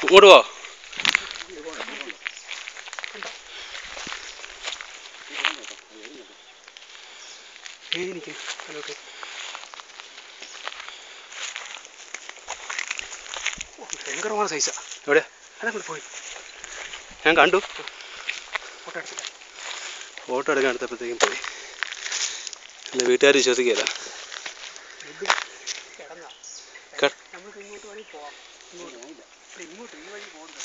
ഇങ്ങോട്ട് പോ എനിക്ക് അതൊക്കെ ഭയങ്കരമായ സൈസാ എവിടെ അതങ്ങോട്ട് പോയി ഞാൻ കണ്ടു ഫോട്ടോ എടുത്തില്ല ഫോട്ടോ എടുക്കാൻ എടുത്തപ്പോഴത്തേക്കും പോയി എൻ്റെ വീട്ടുകാർ വിശ്വസിക്കില്ല കിടന്നാ ക- നമുക്ക് ഇങ്ങോട്ട് വഴി പോവാം ഇങ്ങോട്ട് ഇവിടെ ഇങ്ങോട്ട് ഈ വഴി പോകുന്നത്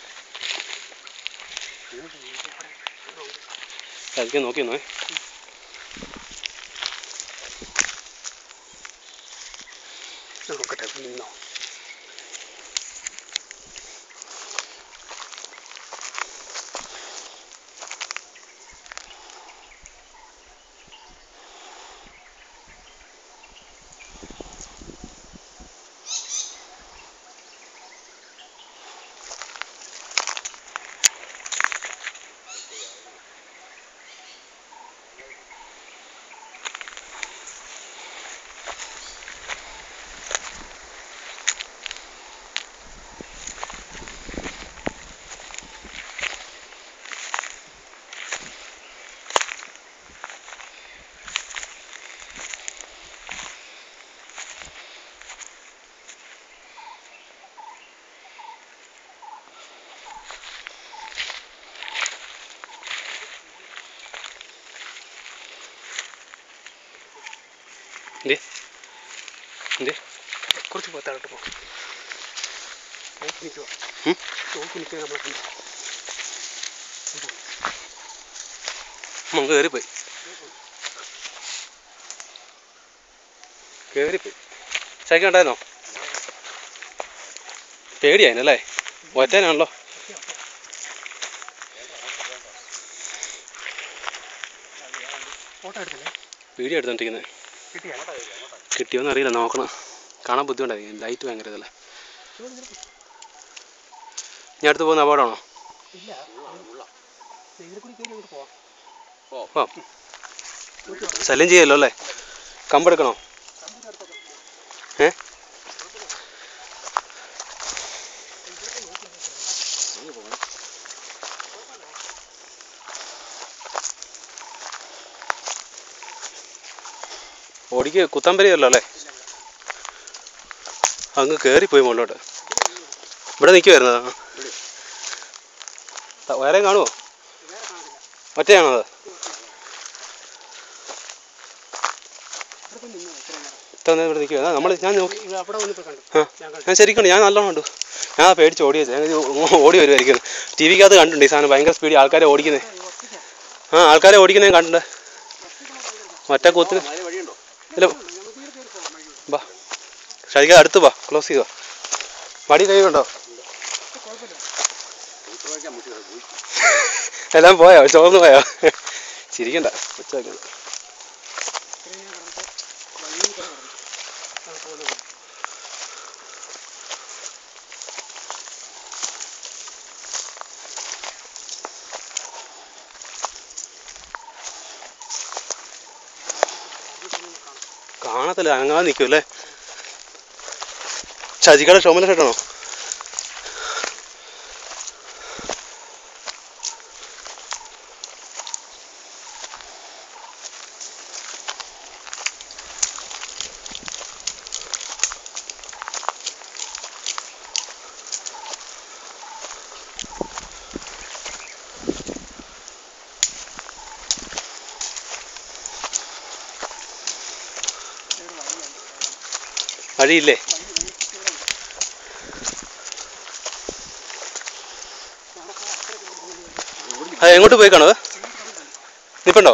അതിലേക്ക് നോക്കി നോയ് നോക്കട്ടെ നിന്നോ എന്തേ എന്തേ കുറച്ച് പോത്താഴോട്ട് പോ നോക്കി നിൽക്കുക ഉം? നോക്കി നിൽക്കുക നമ്മളെ കണ്ടു നമുക്ക് കയറിപ്പോയി കയറിപ്പോയി സൈക്കിൾ ഉണ്ടായിരുന്നോ പേടിയായിരുന്നല്ലേ ഒറ്റനാണല്ലോ ഫോട്ടോ എടുത്തില്ലേ വീഡിയോ എടുത്തോണ്ടിരിക്കുന്നത് കിട്ടിയാ കിട്ടിയോന്ന് അറിയില്ല നോക്കണം കാണാൻ ബുദ്ധിമുട്ടായിരിക്കും ലൈറ്റ് ഭയങ്കര ഇതല്ലേ ഞാൻ അടുത്ത് പോകുന്ന അപകടമാണോ ഇല്ല ഇതിൽ കൂടി കയറി അങ്ങോട്ട് പോവാം ഓ ശല്യം ചെയ്യല്ലോ അല്ലേ കമ്പെടുക്കണോ ഏ ഓടിക്ക് കുത്താൻ പറ്റിയല്ലോ അല്ലേ അങ്ങ് കയറിപ്പോയി മുകളിലോട്ട് ഇവിടെ നിൽക്കുമായിരുന്നതാ വേറെ കാണുമോ ഒറ്റയാണോ അത് ഇത്ര നേരം ഇവിടെ നിൽക്കുക നമ്മൾ ഞാൻ നോക്കി ഇത് അവിടെ വന്നിപ്പോൾ കണ്ടു ആ ഞാൻ കണ്ടു ഞാൻ ശരിക്കും ഞാൻ നല്ലോണം കണ്ടു ഞാൻ ആ പേടിച്ച് ഓടിയത് ഞാൻ ഇത് ഓടി വരുമായിരിക്കും ടി വിക്കകത്ത് കണ്ടിട്ടുണ്ട് ഈ സാധനം ഭയങ്കര സ്പീഡിൽ ആൾക്കാരെ ഓടിക്കുന്നത് ആ ആൾക്കാരെ ഓടിക്കുന്നത് കണ്ടിട്ടുണ്ട് ഒറ്റ കൂത്തിന് ഇല്ല വാ ഷാരിക്ക അടുത്ത് വാ ക്ലോസ് ചെയ്തോ വടി കൈ ഉണ്ടോ എല്ലാം പോയോ ചോർന്ന് പോയോ ചിരിക്കണ്ട ഒച്ച വെക്കണ്ട. കാണത്തില്ല അനങ്ങാതെ നിൽക്കും അല്ലേ ഷജിക്കയുടെ ഷോമിലെ ഷർട്ടാണോ വഴിയില്ലേ അത് എങ്ങോട്ട് പോയി കാണോ നിപ്പുണ്ടോ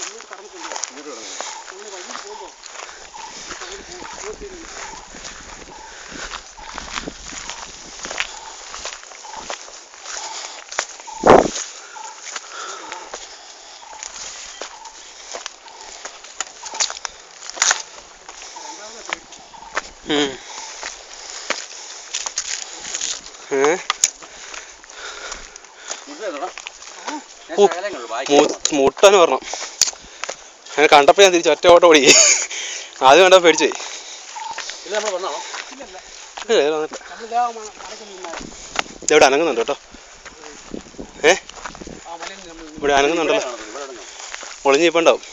ഉം. ഏ ഓ, മു- മുട്ടന് പറഞ്ഞു അങ്ങനെ കണ്ടപ്പോൾ ഞാൻ തിരിച്ച് ഒറ്റ ഓട്ടം ഓടി ആദ്യം കണ്ടപ്പോൾ പേടിച്ചു പോയി ഇത് നമ്മൾ വന്നാണോ ഇല്ല, ഇത് വന്നിട്ടില്ല ഇതാ മ- മലയ്ക്ക് നിന്നായി. ഇതെവിടെ അനങ്ങുന്നുണ്ട് കേട്ടോ ഏ ആ മലയിൽ നമ്മൾ നിന്ന് ഇവിടെ അനങ്ങുന്നുണ്ടല്ലോ ഇവിടെ ഇറങ്ങാം. ഒളിഞ്ഞ് ഇപ്പം ഉണ്ടാവും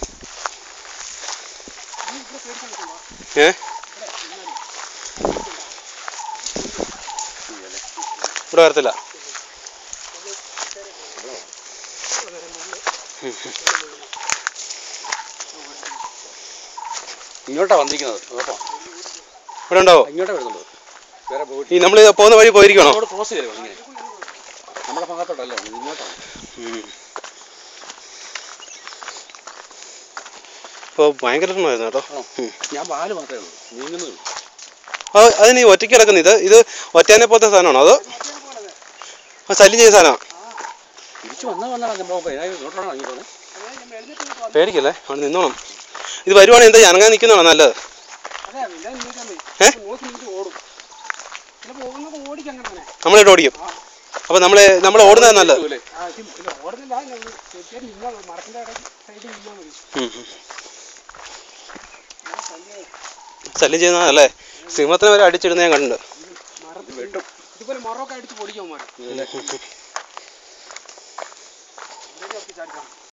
നീ ഇവിടെ പേടിക്കാൻ നിൽക്കണ്ട. ഏ ഇവിടെ നിന്നാല്. ഇവിടെ വരത്തില്ല ഇങ്ങോട്ടാ വന്നിരിക്കുന്നത് കേട്ടോ ഇവിടെ ഉണ്ടാവോ ഇങ്ങോട്ടാ വരുന്നുണ്ട് വേറെ പോയിട്ട് ഈ നമ്മൾ പോകുന്ന വഴി പോയിരിക്കണോ അങ്ങോട്ട് ക്രോസ് ചെയ്ത് ഇങ്ങനെ നമ്മുടെ ഭാഗത്തോട്ടല്ല ഇത് ഇങ്ങോട്ടാണ് ഇപ്പോൾ ഭയങ്കര എണ്ണമായിരുന്നു കേട്ടോ ഉം. ഞാൻ പാല് മാത്രമേ ഉള്ളൂ നീങ്ങുന്നത് ആ അതിന് ഈ ഒറ്റയ്ക്ക് കിടക്കുന്ന ഇത് ഇത് ഒറ്റേനെ പോലത്തെ സാധനമാണോ അതോ ആ, ശല്യം ചെയ്ത സാധനമാണ് തിരിച്ചു വന്നാൽ വന്നാൽ സംഭവം ഞാൻ ഇങ്ങോട്ടാണ് ഇറങ്ങിപ്പോണേ അതെ, ഞാൻ എഴുന്നേറ്റ് ഇങ്ങോട്ട് വന്നു. പേടിക്കല്ലേ അവിടെ നിന്നോണം ഇത് വരുവാണെങ്കിൽ എന്താ അനങ്ങാൻ നിൽക്കുന്നതാണോ നല്ലത് അതെ, ഇല്ലാതെ നിന്നിട്ടാ മതി. ഏ? നോക്കി നിന്നിട്ട് ഓടും ചിലപ്പോൾ ഓടുന്നത് ഓടിക്കും അങ്ങനെ തന്നെ. നമ്മളിവിടെ ഓടിക്കും അപ്പോൾ നമ്മളെ നമ്മൾ ഓടുന്നത് നല്ലത് ആ, ഇത് ഇല്ല, ഓടുന്നില്ല ഞാൻ കയറ്റി നിന്നാൽ മതി മരത്തിൻ്റെ ഇടയ്ക്ക് സൈഡിൽ നിന്നാൽ മതി ഉം, ഉം. ശല്യം ചെയ്യുന്നതല്ലേ സിംഹത്തിനെ വരെ അടിച്ചിടുന്ന ഞാൻ കണ്ടിട്ടുണ്ട് മരത്തിൽ വെട്ടും ഇതുപോലെ മറമൊക്കെ അടിച്ച് പൊടിക്കും മരം ഇവിടേക്ക് ഒക്കെ ചാടി കാണും